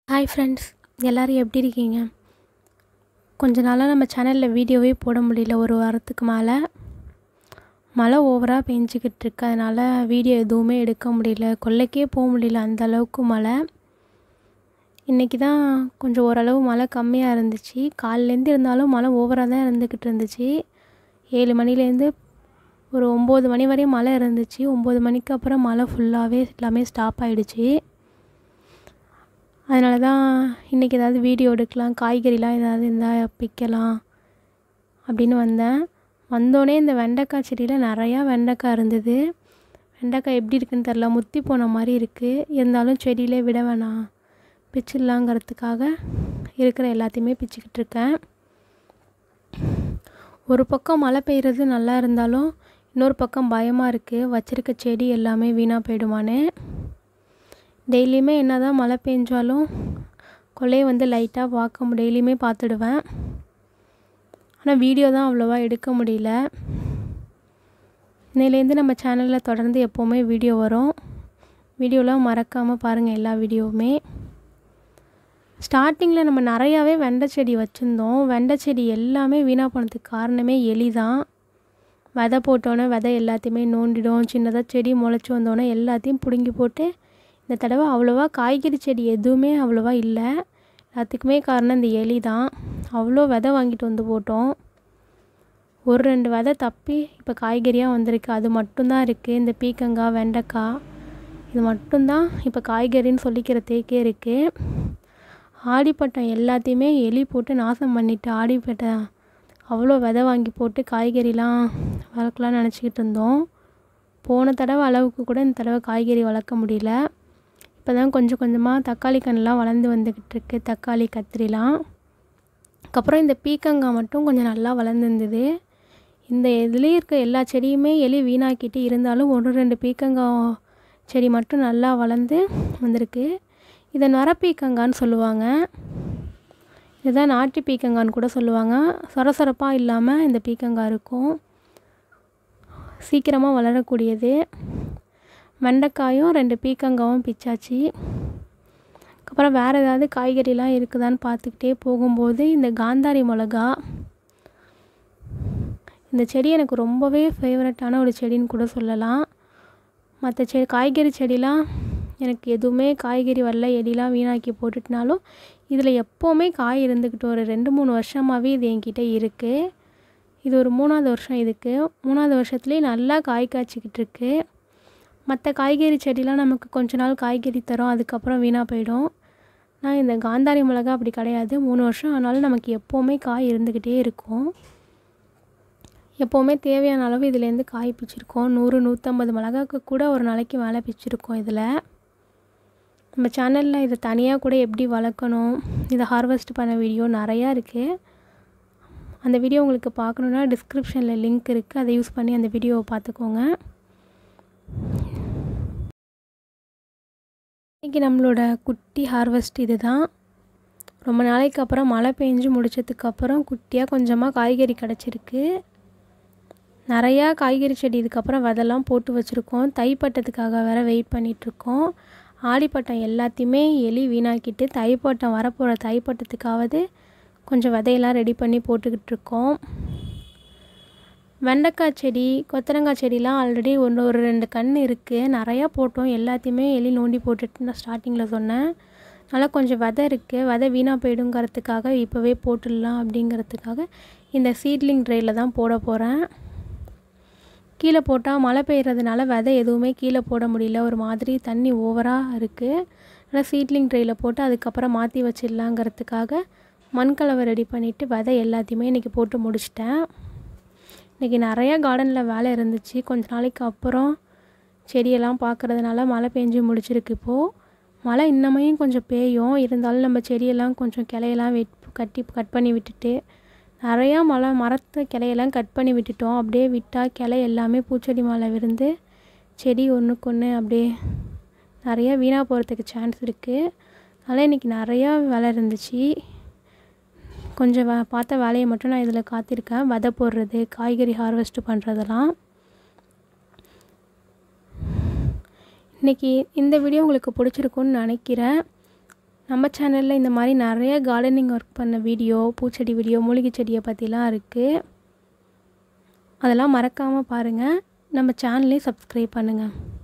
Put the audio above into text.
hi friends எல்லோரும் எப்படி இருக்கீங்க கொஞ்ச நாளாக நம்ம சேனலில் வீடியோவே போட முடியல ஒரு வாரத்துக்கு மேலே மழை ஓவராக பெஞ்சிக்கிட்டு இருக்கு அதனால் வீடியோ எதுவுமே எடுக்க முடியல கொல்லைக்கே போக முடியல அந்த அளவுக்கு மழை இன்றைக்கி தான் கொஞ்சம் ஓரளவு மழை கம்மியாக இருந்துச்சு காலிலேருந்து இருந்தாலும் மழை ஓவராக தான் இருந்துக்கிட்டு இருந்துச்சு ஏழு மணிலேருந்து ஒரு ஒம்பது மணி வரையும் மழை இருந்துச்சு ஒம்பது மணிக்கு அப்புறம் மழை ஃபுல்லாகவே எல்லாமே ஸ்டாப் ஆகிடுச்சு அதனால தான் இன்றைக்கி ஏதாவது வீடியோ எடுக்கலாம் காய்கறிலாம் ஏதாவது இருந்தால் பிக்கலாம் அப்படின்னு வந்தேன் வந்தோடனே இந்த வெண்டைக்காய் செடியில் நிறையா வெண்டைக்காய் இருந்தது வெண்டைக்காய் எப்படி இருக்குன்னு தெரில முத்தி போன மாதிரி இருக்குது இருந்தாலும் செடியிலே விட வேணாம் பிச்சிடலாங்கிறதுக்காக இருக்கிற எல்லாத்தையுமே பிச்சுக்கிட்டு இருக்கேன் ஒரு பக்கம் மழை பெய்கிறது நல்லா இருந்தாலும் இன்னொரு பக்கம் பயமாக இருக்குது வச்சுருக்க செடி எல்லாமே வீணாக போயிடுமான்னு டெய்லியுமே என்ன தான் மழை பெஞ்சாலும் கொள்ளையை வந்து லைட்டாக பார்க்க டெய்லியுமே பார்த்துடுவேன் ஆனால் வீடியோ தான் அவ்வளோவா எடுக்க முடியல இன்னையிலேருந்து நம்ம சேனலில் தொடர்ந்து எப்போவுமே வீடியோ வரும் வீடியோலாம் மறக்காமல் பாருங்கள் எல்லா வீடியோவுமே ஸ்டார்டிங்கில் நம்ம நிறையாவே வெண்டை செடி வச்சுருந்தோம் வெண்டை செடி எல்லாமே வீணாக போனதுக்கு காரணமே எலி தான் விதை போட்டோன்னே விதை எல்லாத்தையுமே நோண்டிடும் சின்னதாக செடி முளைச்சி வந்தோடனே எல்லாத்தையும் பிடுங்கி போட்டு இந்த தடவை அவ்வளோவா காய்கறி செடி எதுவுமே அவ்வளோவா இல்லை எல்லாத்துக்குமே காரணம் இந்த எலி தான் அவ்வளோ விதை வாங்கிட்டு வந்து போட்டோம் ஒரு ரெண்டு விதை தப்பி இப்போ காய்கறியாக வந்திருக்கு அது மட்டும்தான் இருக்குது இந்த பீக்கங்காய் வெண்டைக்காய் இது மட்டும்தான் இப்போ காய்கறின்னு சொல்லிக்கிறதுக்கே இருக்குது ஆடிப்பட்டம் எல்லாத்தையுமே எலி போட்டு நாசம் பண்ணிட்டு ஆடிப்பட்டம் அவ்வளோ விதை வாங்கி போட்டு காய்கறிலாம் வளர்க்கலாம்னு நினச்சிக்கிட்டு இருந்தோம் போன தடவை அளவுக்கு கூட இந்த தடவை காய்கறி வளர்க்க முடியல இப்போ தான் கொஞ்சம் கொஞ்சமாக தக்காளி கன்றுலாம் வளர்ந்து வந்துக்கிட்டு இருக்கு தக்காளி கத்திரிலாம் அதுக்கப்புறம் இந்த பீக்கங்காய் மட்டும் கொஞ்சம் நல்லா வளர்ந்துருந்தது இந்த இதுலேயே இருக்க எல்லா செடியுமே எலி வீணாக்கிட்டு இருந்தாலும் ஒன்று ரெண்டு பீக்கங்காய் செடி மட்டும் நல்லா வளர்ந்து வந்திருக்கு இதை நர பீக்கங்கான்னு சொல்லுவாங்க இதுதான் நாட்டு பீக்கங்கான்னு கூட சொல்லுவாங்க சொரசொரப்பாக இல்லாமல் இந்த பீக்கங்காய் இருக்கும் சீக்கிரமாக வளரக்கூடியது வெண்டைக்காயும் ரெண்டு பீக்கங்காவும் பிச்சாச்சு அப்புறம் வேறு ஏதாவது காய்கறிலாம் இருக்குதான்னு பார்த்துக்கிட்டே போகும்போது இந்த காந்தாரி மிளகா இந்த செடி எனக்கு ரொம்பவே ஃபேவரட்டான ஒரு செடின்னு கூட சொல்லலாம் மற்ற செடி காய்கறி செடிலாம் எனக்கு எதுவுமே காய்கறி வரல எடிலாம் வீணாக்கி போட்டுட்டினாலும் இதில் எப்போவுமே காய் இருந்துக்கிட்டு ஒரு ரெண்டு மூணு வருஷமாகவே இது என்கிட்ட இருக்குது இது ஒரு மூணாவது வருஷம் இதுக்கு மூணாவது வருஷத்துலேயே நல்லா காய் காய்ச்சிக்கிட்டு இருக்கு மற்ற காய்கறி செடிலாம் நமக்கு கொஞ்ச நாள் காய்கறி தரும் அதுக்கப்புறம் வீணாக போயிடும் ஆனால் இந்த காந்தாரி மிளகா அப்படி கிடையாது மூணு வருஷம் ஆனாலும் நமக்கு எப்போவுமே காய் இருந்துக்கிட்டே இருக்கும் எப்போவுமே தேவையான அளவு இதுலேருந்து காய் பிச்சிருக்கோம் நூறு நூற்றம்பது மிளகாக்கு கூட ஒரு நாளைக்கு மேலே பிச்சிருக்கோம் இதில் நம்ம சேனலில் இதை தனியாக கூட எப்படி வளர்க்கணும் இதை ஹார்வெஸ்ட் பண்ண வீடியோ நிறையா இருக்குது அந்த வீடியோ உங்களுக்கு பார்க்கணுன்னா டிஸ்கிரிப்ஷனில் லிங்க் இருக்குது அதை யூஸ் பண்ணி அந்த வீடியோவை பார்த்துக்கோங்க இன்றைக்கி நம்மளோட குட்டி ஹார்வெஸ்ட் இது தான் ரொம்ப நாளைக்கு அப்புறம் மழை பெஞ்சு முடிச்சதுக்கப்புறம் குட்டியாக கொஞ்சமாக காய்கறி கிடச்சிருக்கு நிறையா காய்கறி செடி இதுக்கப்புறம் விதெல்லாம் போட்டு வச்சுருக்கோம் தைப்பட்டத்துக்காக வேறு வெயிட் பண்ணிகிட்ருக்கோம் ஆடிப்பட்டம் எல்லாத்தையுமே எலி வீணாக்கிட்டு தைப்பட்டம் வரப்போகிற தைப்பட்டத்துக்காவது கொஞ்சம் விதையெல்லாம் ரெடி பண்ணி போட்டுக்கிட்டு இருக்கோம் வெண்டைக்காய் செடி கொத்தரங்காய் செடிலாம் ஆல்ரெடி ஒன்று ஒரு ரெண்டு கண் இருக்குது நிறையா போட்டோம் எல்லாத்தையுமே எலி நோண்டி போட்டுட்டு நான் ஸ்டார்டிங்கில் சொன்னேன் நல்லா கொஞ்சம் விதை இருக்குது விதை வீணாக போயிடுங்கிறதுக்காக இப்போவே போட்டுடலாம் அப்படிங்கிறதுக்காக இந்த சீட்லிங் ட்ரேயில் தான் போட போகிறேன் கீழே போட்டால் மழை பெய்கிறதுனால விதை எதுவுமே கீழே போட முடியல ஒரு மாதிரி தண்ணி ஓவராக இருக்குது அதனால் சீட்லிங் ட்ரேயில் போட்டு அதுக்கப்புறம் மாற்றி வச்சிடலாங்கிறதுக்காக மண்கலவை ரெடி பண்ணிவிட்டு விதை எல்லாத்தையுமே இன்றைக்கி போட்டு முடிச்சிட்டேன் இன்றைக்கி நிறையா கார்டனில் வேலை இருந்துச்சு கொஞ்ச நாளைக்கு அப்புறம் செடியெல்லாம் பார்க்குறதுனால மழை பெஞ்சு முடிச்சிருக்கு இப்போது மழை இன்னமையும் கொஞ்சம் பெய்யும் இருந்தாலும் நம்ம செடியெல்லாம் கொஞ்சம் கிளையெல்லாம் வெட் கட்டி கட் பண்ணி விட்டுட்டு நிறையா மழை மரத்து கிளையெல்லாம் கட் பண்ணி விட்டுட்டோம் அப்படியே விட்டால் கிளை எல்லாமே பூச்செடி மேலே விழுந்து செடி ஒன்றுக்கு ஒன்று அப்படியே நிறையா வீணாக போகிறதுக்கு சான்ஸ் இருக்குது அதனால் இன்றைக்கி நிறையா வேலை இருந்துச்சு கொஞ்சம் வே பார்த்த வேலையை மட்டும் நான் இதில் காத்திருக்கேன் விதை போடுறது காய்கறி ஹார்வெஸ்ட் பண்ணுறதெல்லாம் இன்றைக்கி இந்த வீடியோ உங்களுக்கு பிடிச்சிருக்குன்னு நினைக்கிறேன் நம்ம சேனலில் இந்த மாதிரி நிறைய கார்டனிங் ஒர்க் பண்ண வீடியோ பூச்செடி வீடியோ மூலிகை செடியை பற்றிலாம் இருக்குது அதெல்லாம் மறக்காமல் பாருங்கள் நம்ம சேனலையும் சப்ஸ்கிரைப் பண்ணுங்கள்